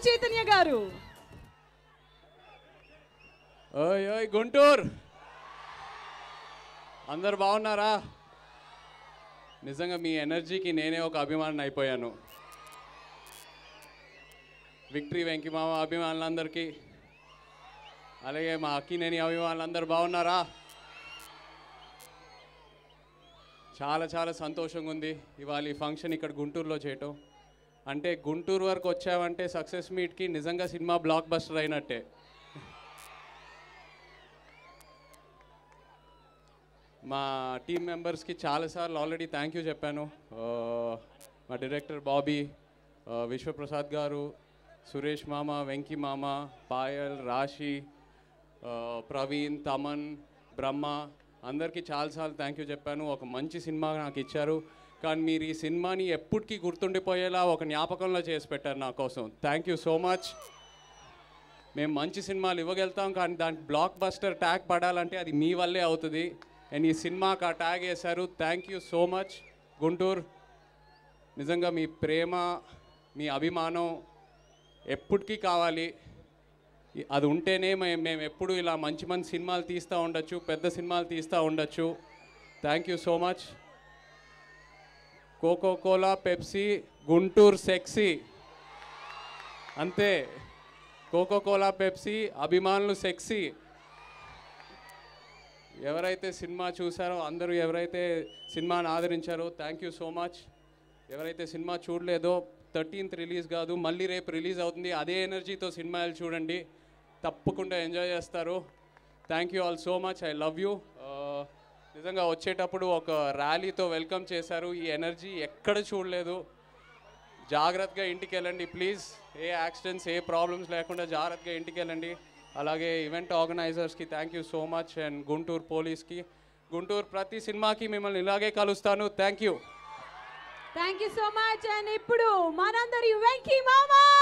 చైతన్య గారు ఓయ్ ఓయ్ గుంటూరు అందరు బాగున్నారా నిజంగా మీ ఎనర్జీకి నేనే ఒక అభిమానం అయిపోయాను విక్టరీ వెంకిమామ అభిమానులందరికీ అలాగే మా అక్కినేని అభిమానులందరూ బాగున్నారా చాలా చాలా సంతోషంగా ఉంది ఇవాళ ఈ ఫంక్షన్ ఇక్కడ గుంటూరులో చేయటం అంటే గుంటూరు వరకు వచ్చామంటే సక్సెస్ మీట్కి నిజంగా సినిమా బ్లాక్ బస్టర్ అయినట్టే మా టీం మెంబర్స్కి చాలాసార్లు ఆల్రెడీ థ్యాంక్ యూ చెప్పాను ఆ, మా డైరెక్టర్ బాబీ ఆ, విశ్వప్రసాద్ గారు సురేష్ మామ వెంకీ మామ పాయల్ రాశి ఆ, ప్రవీణ్ తమన్ బ్రహ్మ అందరికీ చాలాసార్లు థ్యాంక్ యూ చెప్పాను ఒక మంచి సినిమా నాకు ఇచ్చారు కానీ మీరు ఈ సినిమాని ఎప్పటికీ గుర్తుండిపోయేలా ఒక జ్ఞాపకంలో చేసి పెట్టారు నా కోసం థ్యాంక్ యూ సో మచ్ మేము మంచి సినిమాలు ఇవ్వగలుగుతాం కానీ దానికి బ్లాక్ బస్టర్ ట్యాగ్ పడాలంటే అది మీ వల్లే అవుతుంది అండ్ ఈ సినిమాకి ఆ ట్యాగ్ వేశారు thank you so much Guntur నిజంగా మీ ప్రేమ మీ అభిమానం ఎప్పటికీ కావాలి ఈ- అది ఉంటేనే మేము మేము ఎప్పుడు ఇలా మంచి మంచి సినిమాలు తీస్తూ ఉండొచ్చు పెద్ద సినిమాలు తీస్తూ ఉండొచ్చు thank you so much Coca Cola Pepsi Guntur sexy అంతే కోకో కోలా పెప్సీ అభిమానులు సెక్సీ ఎవరైతే సినిమా చూసారో అందరూ ఎవరైతే సినిమాని ఆదరించారో థ్యాంక్ యూ సో మచ్ ఎవరైతే సినిమా చూడలేదో థర్టీన్త్ రిలీజ్ కాదు మళ్ళీ రేపు రిలీజ్ అవుతుంది అదే ఎనర్జీతో సినిమాలు చూడండి తప్పకుండా ఎంజాయ్ చేస్తారు thank you all so much I love you నిజంగా వచ్చేటప్పుడు ఒక ర్యాలీతో వెల్కమ్ చేశారు ఈ ఎనర్జీ ఎక్కడ చూడలేదు జాగ్రత్తగా ఇంటికి వెళ్ళండి ప్లీజ్ ఏ యాక్సిడెంట్స్ ఏ ప్రాబ్లమ్స్ లేకుండా జాగ్రత్తగా ఇంటికి వెళ్ళండి అలాగే ఈవెంట్ ఆర్గనైజర్స్కి thank you so much and Guntur పోలీస్కి గుంటూరు ప్రతి సినిమాకి మిమ్మల్ని ఇలాగే కలుస్తాను thank you thank you so much and ఇప్పుడు మనందరి వెంకీ మామా